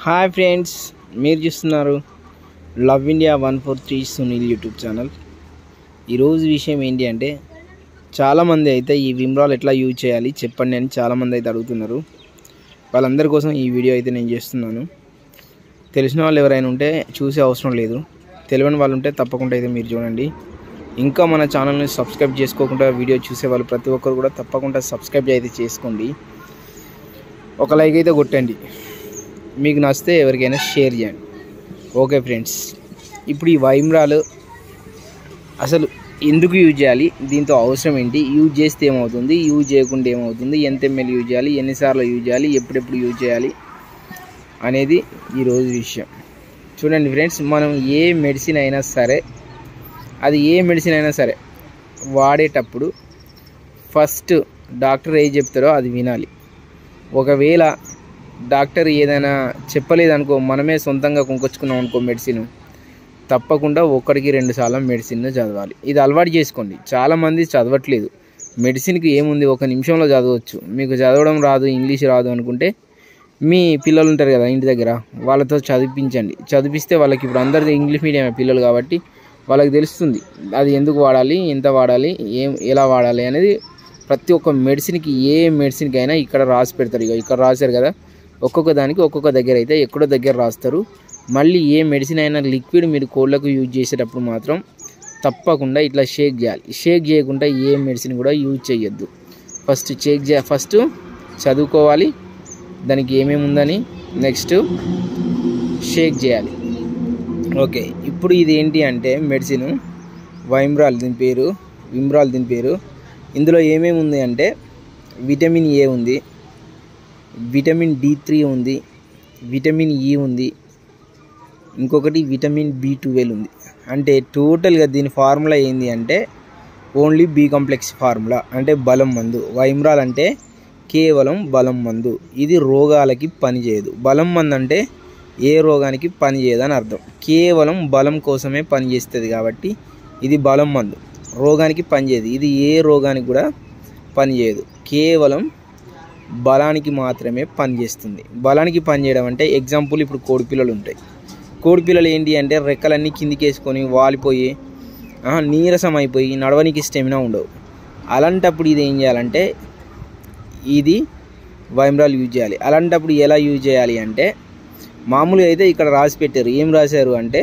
hi friends మీరు చూస్తున్నారు love India one four three Sunil YouTube channel ఈరోజు విషయం ఏంటి అంటే చాలామంది అయితే ఈ విమ్రాల్ ఎట్లా యూజ్ చేయాలి చెప్పండి అని చాలామంది అయితే అడుగుతున్నారు వాళ్ళందరి కోసం ఈ వీడియో అయితే నేను చేస్తున్నాను తెలిసిన వాళ్ళు ఎవరైనా ఉంటే చూసే అవసరం లేదు తెలియని వాళ్ళు ఉంటే తప్పకుండా అయితే మీరు చూడండి ఇంకా మన ఛానల్ని సబ్స్క్రైబ్ చేసుకోకుండా వీడియో చూసే వాళ్ళు ప్రతి ఒక్కరు కూడా తప్పకుండా సబ్స్క్రైబ్ అయితే చేసుకోండి ఒక లైక్ అయితే కొట్టండి మీకు నచ్చితే ఎవరికైనా షేర్ చేయండి ఓకే ఫ్రెండ్స్ ఇప్పుడు ఈ వైమ్రాలు అసలు ఎందుకు యూజ్ చేయాలి దీంతో అవసరం ఏంటి యూజ్ చేస్తే ఏమవుతుంది యూజ్ చేయకుండా ఏమవుతుంది ఎంత ఎంఎల్ యూజ్ చేయాలి ఎన్నిసార్లు యూజ్ చేయాలి ఎప్పుడెప్పుడు యూజ్ చేయాలి అనేది ఈరోజు విషయం చూడండి ఫ్రెండ్స్ మనం ఏ మెడిసిన్ అయినా సరే అది ఏ మెడిసిన్ అయినా సరే వాడేటప్పుడు ఫస్ట్ డాక్టర్ ఏం చెప్తారో అది వినాలి ఒకవేళ డాక్టర్ ఏదైనా చెప్పలేదనుకో మనమే సొంతంగా కొనుక్కొచ్చుకున్నాం అనుకో మెడిసిన్ తప్పకుండా ఒక్కడికి రెండు సార్లు మెడిసిన్ చదవాలి ఇది అలవాటు చేసుకోండి చాలామంది చదవట్లేదు మెడిసిన్కి ఏముంది ఒక నిమిషంలో చదవచ్చు మీకు చదవడం రాదు ఇంగ్లీష్ రాదు అనుకుంటే మీ పిల్లలు ఉంటారు కదా ఇంటి దగ్గర వాళ్ళతో చదివించండి చదివిస్తే వాళ్ళకి ఇప్పుడు అందరిది ఇంగ్లీష్ మీడియం పిల్లలు కాబట్టి వాళ్ళకి తెలుస్తుంది అది ఎందుకు వాడాలి ఎంత వాడాలి ఏం ఎలా వాడాలి అనేది ప్రతి ఒక్క మెడిసిన్కి ఏ మెడిసిన్కి అయినా ఇక్కడ రాసి పెడతారు ఇక ఇక్కడ రాశారు కదా ఒక్కొక్క దానికి ఒక్కొక్క దగ్గర అయితే ఎక్కడో దగ్గర రాస్తారు మళ్ళీ ఏ మెడిసిన్ అయినా లిక్విడ్ మీరు కోళ్ళకు యూజ్ చేసేటప్పుడు మాత్రం తప్పకుండా ఇట్లా షేక్ చేయాలి షేక్ చేయకుండా ఏ మెడిసిన్ కూడా యూజ్ చేయొద్దు ఫస్ట్ చెక్ చే ఫస్ట్ చదువుకోవాలి దానికి ఏమేమి ఉందని నెక్స్ట్ షేక్ చేయాలి ఓకే ఇప్పుడు ఇది ఏంటి అంటే మెడిసిన్ వైమ్రాల్ దీని పేరు విమ్రాల్ దీని పేరు ఇందులో ఏమేమి ఉంది అంటే విటమిన్ ఏ ఉంది విటమిన్ డి త్రీ ఉంది విటమిన్ ఈ ఉంది ఇంకొకటి విటమిన్ బి ట్వెల్వ్ ఉంది అంటే టోటల్గా దీని ఫార్ములా ఏంది అంటే ఓన్లీ బి కాంప్లెక్స్ ఫార్ములా అంటే బలం మందు వైమ్రాల్ అంటే కేవలం బలం మందు ఇది రోగాలకి పనిచేయదు బలం మందు అంటే ఏ రోగానికి పనిచేయదు అని అర్థం కేవలం బలం కోసమే పనిచేస్తుంది కాబట్టి ఇది బలం మందు రోగానికి పనిచేయదు ఇది ఏ రోగానికి కూడా పనిచేయదు కేవలం బలానికి మాత్రమే పనిచేస్తుంది బలానికి పనిచేయడం అంటే ఎగ్జాంపుల్ ఇప్పుడు కోడి పిల్లలు ఉంటాయి కోడి పిల్లలు ఏంటి అంటే రెక్కలన్నీ కిందికి వేసుకొని వాలిపోయి ఆ, నీరసం అయిపోయి నడవనికి స్టెమినా ఉండవు అలాంటప్పుడు ఇది ఏం చేయాలంటే ఇది వైమ్రాల్ యూజ్ చేయాలి అలాంటప్పుడు ఎలా యూజ్ చేయాలి అంటే మామూలుగా అయితే ఇక్కడ రాసి పెట్టారు ఏం రాశారు అంటే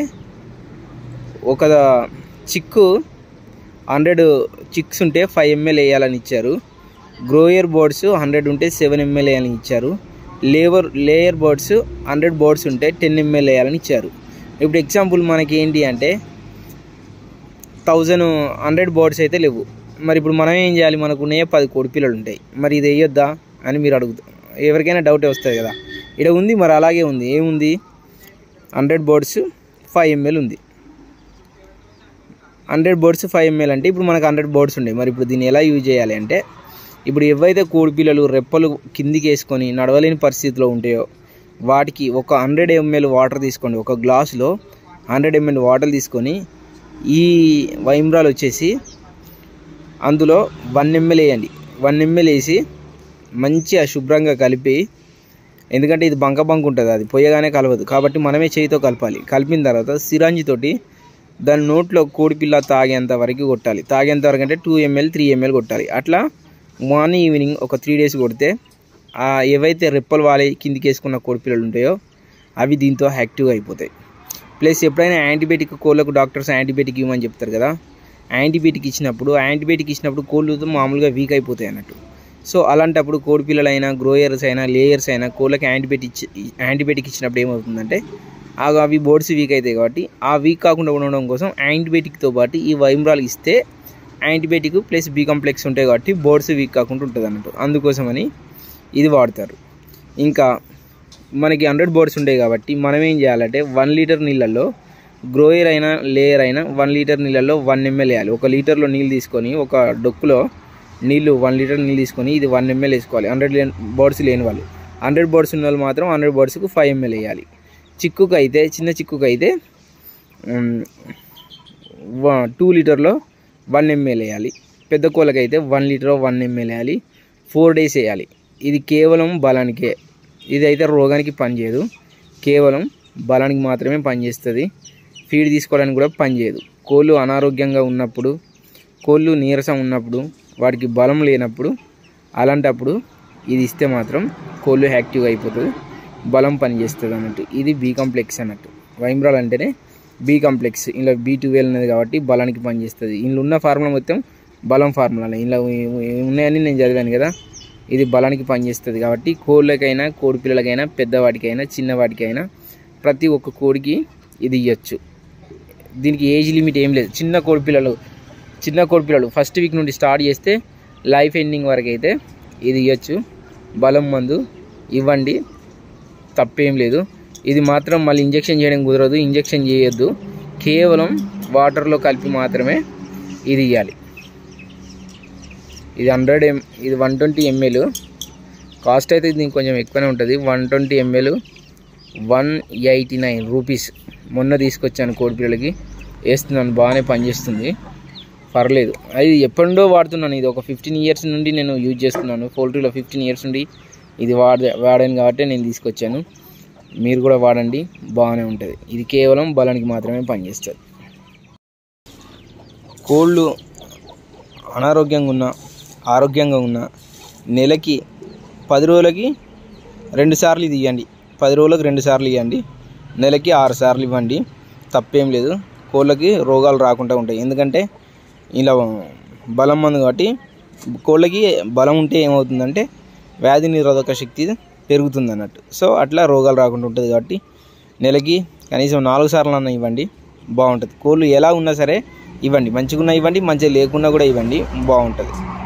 ఒక చిక్కు హండ్రెడ్ చిక్స్ ఉంటే ఫైవ్ ఎంఎల్ వేయాలని ఇచ్చారు గ్రోయర్ బోర్డ్స్ హండ్రెడ్ ఉంటే సెవెన్ ఎంఎల్ వేయాలని ఇచ్చారు layer layer birds hundred birds ఉంటే టెన్ ఎంఎల్ వేయాలని ఇచ్చారు ఇప్పుడు ఎగ్జాంపుల్ మనకి ఏంటి అంటే థౌజండ్ హండ్రెడ్ బోర్డ్స్ అయితే లేవు మరి ఇప్పుడు మనం ఏం చేయాలి మనకు ఉన్నాయే పది కోడి పిల్లలు ఉంటాయి మరి ఇది వేయొద్దా అని మీరు అడుగుతారు ఎవరికైనా డౌటే వస్తుంది కదా ఇక్కడ ఉంది మరి అలాగే ఉంది ఏముంది హండ్రెడ్ బోర్డ్స్ ఫైవ్ ఎంఎల్ ఉంది హండ్రెడ్ బోర్డ్స్ ఫైవ్ ఎంఎల్ అంటే ఇప్పుడు మనకు హండ్రెడ్ బోర్డ్స్ ఉన్నాయి మరి ఇప్పుడు దీన్ని ఎలా యూజ్ చేయాలి అంటే ఇప్పుడు ఏవైతే కోడి పిల్లలు రెప్పలు కిందికి వేసుకొని నడవలేని పరిస్థితిలో ఉంటాయో వాటికి ఒక హండ్రెడ్ ఎంఎల్ వాటర్ తీసుకోండి ఒక గ్లాసులో హండ్రెడ్ ఎంఎల్ వాటర్ తీసుకొని ఈ వైమ్రాల్ వచ్చేసి అందులో వన్ ఎంఎల్ వేయండి వన్ ఎంఎల్ వేసి మంచిగా శుభ్రంగా కలిపి ఎందుకంటే ఇది బంక బంక ఉంటుంది అది పోయగానే కలవదు కాబట్టి మనమే చేయితో కలపాలి కలిపిన తర్వాత సిరంజి తోటి దాని నోట్లో కోడిపిల్ల తాగేంత వరకు కొట్టాలి తాగేంత వరకు అంటే టూ ఎంఎల్ త్రీ ఎంఎల్ కొట్టాలి అట్లా మార్నింగ్ ఈవినింగ్ ఒక త్రీ డేస్ కొడితే ఆ ఏవైతే రెప్పలు వాలి కిందికి వేసుకున్న కోడిపిల్లలు ఉంటాయో అవి దీంతో యాక్టివ్గా అయిపోతాయి ప్లస్ ఎప్పుడైనా యాంటీబయాటిక్ కోళ్ళకు డాక్టర్స్ యాంటీబయాటిక్ ఇవ్వమని చెప్తారు కదా యాంటీబయాటిక్ ఇచ్చినప్పుడు యాంటీబయాటిక్ ఇచ్చినప్పుడు కోళ్ళు మామూలుగా వీక్ అయిపోతాయి అన్నట్టు సో అలాంటప్పుడు కోడి పిల్లలైనా గ్రోయర్స్ అయినా లేయర్స్ అయినా కోళ్ళకి యాంటీబయాటిక్ ఇచ్చి యాంటీబయాటిక్ ఇచ్చినప్పుడు ఏమవుతుందంటే ఆ అవి బోర్డ్స్ వీక్ అవుతాయి కాబట్టి ఆ వీక్ కాకుండా ఉండడం కోసం యాంటీబయాటిక్తో పాటు ఈ వైమ్రాల్ ఇస్తే యాంటీబయాటిక్ ప్లస్ బి కాంప్లెక్స్ ఉంటాయి కాబట్టి బోర్డ్స్ వీక్ కాకుండా ఉంటుంది అన్నట్టు అందుకోసమని ఇది వాడతారు ఇంకా మనకి హండ్రెడ్ బోర్డ్స్ ఉంటాయి కాబట్టి మనం ఏం చేయాలంటే వన్ లీటర్ నీళ్ళల్లో గ్రోయర్ అయినా లేయర్ అయినా వన్ లీటర్ నీళ్ళల్లో వన్ ఎంఎల్ వేయాలి ఒక లీటర్లో నీళ్ళు తీసుకొని ఒక డొక్కులో నీళ్ళు వన్ లీటర్ నీళ్ళు తీసుకొని ఇది వన్ ఎంఎల్ వేసుకోవాలి హండ్రెడ్ బోర్డ్స్ లేని వాళ్ళు హండ్రెడ్ బోర్డ్స్ ఉన్న వాళ్ళు మాత్రం హండ్రెడ్ బోర్డ్స్కి ఫైవ్ ఎంఎల్ వేయాలి చిక్కుకు అయితే చిన్న చిక్కుకు అయితే టూ లీటర్లో వన్ ఎంఎల్ వేయాలి పెద్ద కోళ్ళకైతే వన్ లీటర్ వన్ ఎంఎల్ వేయాలి ఫోర్ డేస్ వేయాలి ఇది కేవలం బలానికే ఇది అయితే రోగానికి పనిచేయదు కేవలం బలానికి మాత్రమే పనిచేస్తుంది ఫీడ్ తీసుకోవడానికి కూడా పనిచేయదు కోళ్ళు అనారోగ్యంగా ఉన్నప్పుడు కోళ్ళు నీరసం ఉన్నప్పుడు వాటికి బలం లేనప్పుడు అలాంటప్పుడు ఇది ఇస్తే మాత్రం కోళ్ళు యాక్టివ్ అయిపోతుంది బలం పనిచేస్తుంది అన్నట్టు ఇది బీ కాంప్లెక్స్ అన్నట్టు వైమ్రాల్ అంటేనే బీ కాంప్లెక్స్ ఇలా బీ ట్వెల్వ్ ఉన్నది కాబట్టి బలానికి పనిచేస్తుంది ఇందులో ఉన్న ఫార్ములా మొత్తం బలం ఫార్ములా ఇలా ఉన్నాయని నేను చదివాను కదా ఇది బలానికి పనిచేస్తుంది కాబట్టి కోళ్ళకైనా కోడి పిల్లలకైనా పెద్దవాటికైనా చిన్నవాటికైనా ప్రతి ఒక్క కోడికి ఇది ఇవ్వచ్చు దీనికి ఏజ్ లిమిట్ ఏం లేదు చిన్న కోడి పిల్లలు చిన్న కోడి పిల్లలు ఫస్ట్ వీక్ నుండి స్టార్ట్ చేస్తే లైఫ్ ఎండింగ్ వరకు అయితే ఇది ఇవ్వచ్చు బలం మందు ఇవ్వండి తప్పేం లేదు ఇది మాత్రం మళ్ళీ ఇంజెక్షన్ చేయడం కుదరదు ఇంజెక్షన్ చేయొద్దు కేవలం వాటర్లో కలిపి మాత్రమే ఇది ఇవ్వాలి ఇది హండ్రెడ్ ఎం ఇది వన్ ట్వంటీ ఎంఎల్ కాస్ట్ అయితే దీనికి కొంచెం ఎక్కువనే ఉంటుంది one twenty ml one eighty nine rupees మొన్న తీసుకొచ్చాను కోడి పిల్లలకి వేస్తున్నాను బాగానే పనిచేస్తుంది పర్లేదు అది ఎప్పుడో వాడుతున్నాను ఇది ఒక ఫిఫ్టీన్ ఇయర్స్ నుండి నేను యూజ్ చేస్తున్నాను పౌల్ట్రీలో ఫిఫ్టీన్ ఇయర్స్ నుండి ఇది వాడ వాడాను కాబట్టి నేను తీసుకొచ్చాను మీరు కూడా వాడండి బాగానే ఉంటుంది ఇది కేవలం బలానికి మాత్రమే పనిచేస్తుంది కోళ్ళు అనారోగ్యంగా ఉన్న ఆరోగ్యంగా ఉన్న నెలకి పది రోజులకి రెండు సార్లు ఇది ఇవ్వండి పది రోజులకు రెండు సార్లు ఇవ్వండి నెలకి ఆరు సార్లు ఇవ్వండి తప్పేం లేదు కోళ్ళకి రోగాలు రాకుండా ఉంటాయి ఎందుకంటే ఇలా బలం మందు కాబట్టి కోళ్ళకి బలం ఉంటే ఏమవుతుందంటే వ్యాధి నిరోధక శక్తి పెరుగుతుంది అన్నట్టు సో అట్లా రోగాలు రాకుండా ఉంటుంది కాబట్టి నెలకి కనీసం నాలుగు సార్లు అన్న ఇవ్వండి బాగుంటుంది కోళ్ళు ఎలా ఉన్నా సరే ఇవ్వండి మంచిగా ఉన్నా ఇవ్వండి మంచిగా లేకున్నా కూడా ఇవ్వండి బాగుంటుంది